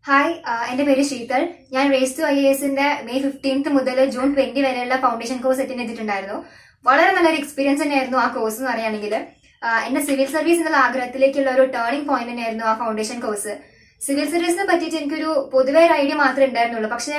hi ആ, എന്റെ പേര് ശീതൾ ഞാൻ റേസ് ടു ഐ എസിന്റെ മെയ് ഫിഫ്റ്റീൻത്ത് മുതൽ ജൂൺ ട്വന്റി വരെയുള്ള ഫൗണ്ടേഷൻ കോഴ്സ് അറ്റൻഡ് ചെയ്തിട്ടുണ്ടായിരുന്നു വളരെ നല്ലൊരു എക്സ്പീരിയൻസ് തന്നെയായിരുന്നു ആ കോഴ്സ് എന്ന് പറയുകയാണെങ്കിൽ എന്റെ സിവിൽ സർവീസ് എന്നുള്ള ആഗ്രഹത്തിലേക്കുള്ള ഒരു ടേണിംഗ് പോയിന്റ് തന്നെയായിരുന്നു ആ ഫൗണ്ടേഷൻ കോഴ്സ് സിവിൽ സർവീസിനെ പറ്റിയിട്ട് എനിക്കൊരു പൊതുവേ ഒരു ഐഡിയ മാത്രമേ ഉണ്ടായിരുന്നുള്ളൂ പക്ഷെ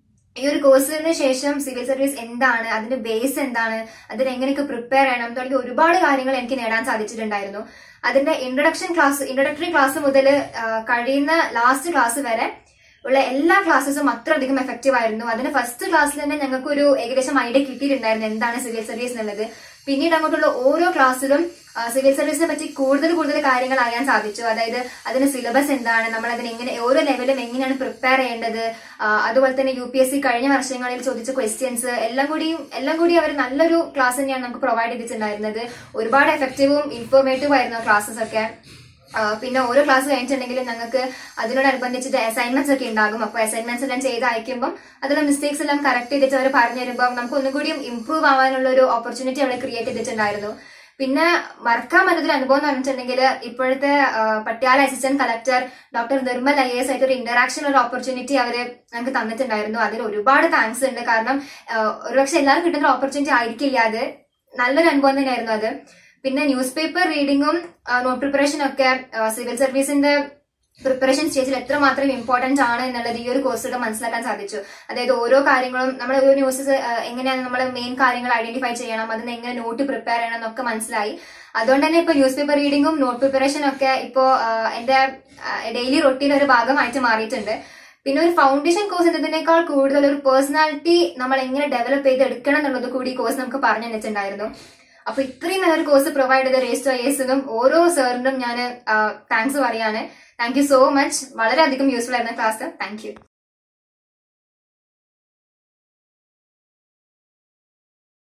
ഈ ഒരു കോഴ്സിന് ശേഷം സിവിൽ സർവീസ് എന്താണ് അതിന്റെ ബേസ് എന്താണ് അതിന് എങ്ങനെയൊക്കെ പ്രിപ്പയർ ചെയ്യണം തുടങ്ങിയ ഒരുപാട് കാര്യങ്ങൾ എനിക്ക് നേടാൻ സാധിച്ചിട്ടുണ്ടായിരുന്നു അതിന്റെ ഇൻട്രൊഡക്ഷൻ ക്ലാസ് ഇൻട്രൊഡക്ടറി ക്ലാസ് മുതൽ കഴിയുന്ന ലാസ്റ്റ് ക്ലാസ് വരെ ഉള്ള എല്ലാ ക്ലാസ്സസും അത്രയധികം എഫക്റ്റീവ് ആയിരുന്നു അതിന് ഫസ്റ്റ് ക്ലാസ്സിൽ തന്നെ ഞങ്ങൾക്ക് ഒരു ഏകദേശം ഐഡിയ കിട്ടിയിട്ടുണ്ടായിരുന്നു എന്താണ് സിവിൽ സർവീസ് എന്നുള്ളത് പിന്നീട് അങ്ങോട്ടുള്ള ഓരോ ക്ലാസ്സിലും സിവിൽ സർവീസിനെ പറ്റി കൂടുതൽ കൂടുതൽ കാര്യങ്ങൾ അറിയാൻ സാധിച്ചു അതായത് അതിന് സിലബസ് എന്താണ് നമ്മൾ അതിന് എങ്ങനെ ഓരോ ലെവലും എങ്ങനെയാണ് പ്രിപ്പയർ ചെയ്യേണ്ടത് ആ, അതുപോലെ തന്നെ യു പി എസ് സി കഴിഞ്ഞ വർഷങ്ങളിൽ ചോദിച്ച ക്വസ്റ്റ്യൻസ് എല്ലാം കൂടിയും എല്ലാം കൂടി അവർ നല്ലൊരു ക്ലാസ് തന്നെയാണ് നമുക്ക് പ്രൊവൈഡ് ചെയ്തിട്ടുണ്ടായിരുന്നത് ഒരുപാട് എഫക്റ്റീവും ഇൻഫോർമേറ്റീവും ആയിരുന്നു ക്ലാസ്സസ് ഒക്കെ ആ, പിന്നെ ഓരോ ക്ലാസ് കഴിഞ്ഞിട്ടുണ്ടെങ്കിൽ ഞങ്ങൾക്ക് അതിനോടനുബന്ധിച്ചിട്ട് അസൈൻമെന്റ്സ് ഒക്കെ ഉണ്ടാകും അപ്പോൾ അസൈൻമെന്റ്സ് എല്ലാം ചെയ്ത് അയക്കുമ്പോൾ അതിലെ മിസ്റ്റേക്സ് എല്ലാം കറക്റ്റ് ചെയ്തിട്ട് അവർ പറഞ്ഞു തരുമ്പോൾ നമുക്ക് ഒന്നുകൂടിയും ഇംപ്രൂവ് ആവാനുള്ള ഒരു ഓപ്പർച്യൂണിറ്റി അവിടെ ക്രിയേറ്റ് ചെയ്തിട്ടുണ്ടായിരുന്നു പിന്നെ മറക്കാൻ പറ്റുന്ന അനുഭവം എന്ന് പറഞ്ഞിട്ടുണ്ടെങ്കിൽ ഇപ്പോഴത്തെ ആ, Patiala assistant collector doctor Nirmal I S ആയിട്ട് ഒരു ഇന്ററാക്ഷൻ ഒരു ഓപ്പർച്യൂണിറ്റി അവര് ഞങ്ങൾക്ക് തന്നിട്ടുണ്ടായിരുന്നു അതിൽ ഒരുപാട് താങ്ക്സ് ഉണ്ട് കാരണം ആ, ഒരുപക്ഷെ എല്ലാവരും കിട്ടുന്ന ഓപ്പർച്യൂണിറ്റി ആയിരിക്കില്ല അത് നല്ലൊരു അനുഭവം തന്നെയായിരുന്നു അത് പിന്നെ ന്യൂസ് പേപ്പർ റീഡിങ്ങും നോട്ട് പ്രിപ്പറേഷനും ഒക്കെ സിവിൽ സർവീസിന്റെ പ്രിപ്പറേഷൻ സ്റ്റേജിൽ എത്രമാത്രം ഇമ്പോർട്ടന്റ് ആണ് എന്നുള്ളത് ഈ ഒരു കോഴ്സിലൂടെ മനസ്സിലാക്കാൻ സാധിച്ചു അതായത് ഓരോ കാര്യങ്ങളും നമ്മൾ ഒരു ന്യൂസസ് എങ്ങനെയാണ് നമ്മൾ മെയിൻ കാര്യങ്ങൾ ഐഡന്റിഫൈ ചെയ്യണം അതിന് എങ്ങനെ നോട്ട് പ്രിപ്പയർ ചെയ്യണം എന്നൊക്കെ മനസ്സിലായി അതുകൊണ്ട് തന്നെ ഇപ്പൊ ന്യൂസ് പേപ്പർ റീഡിങ്ങും നോട്ട് പ്രിപ്പറേഷനും ഒക്കെ ഇപ്പോ ആ, എന്റെ ഡെയിലി റൊട്ടീൻ ഒരു ഭാഗമായിട്ട് മാറിയിട്ടുണ്ട് പിന്നെ ഒരു ഫൗണ്ടേഷൻ കോഴ്സ് എന്നതിനേക്കാൾ കൂടുതൽ ഒരു പേഴ്സണാലിറ്റി നമ്മൾ എങ്ങനെ ഡെവലപ്പ് ചെയ്ത് എടുക്കണം എന്നുള്ളത് കൂടി ഈ കോഴ്സ് നമുക്ക് പറഞ്ഞു തന്നിട്ടുണ്ടായിരുന്നു അപ്പൊ ഇത്രയും നല്ലൊരു കോഴ്സ് പ്രൊവൈഡ് ചെയ്ത റേസ് ടു ഐ എസിനും ഓരോ സാറിനും ഞാൻ താങ്ക്സ് പറയാണ് താങ്ക് യു സോ മച്ച് വളരെയധികം യൂസ്ഫുൾ ആയിരുന്ന ക്ലാസ് താങ്ക് യു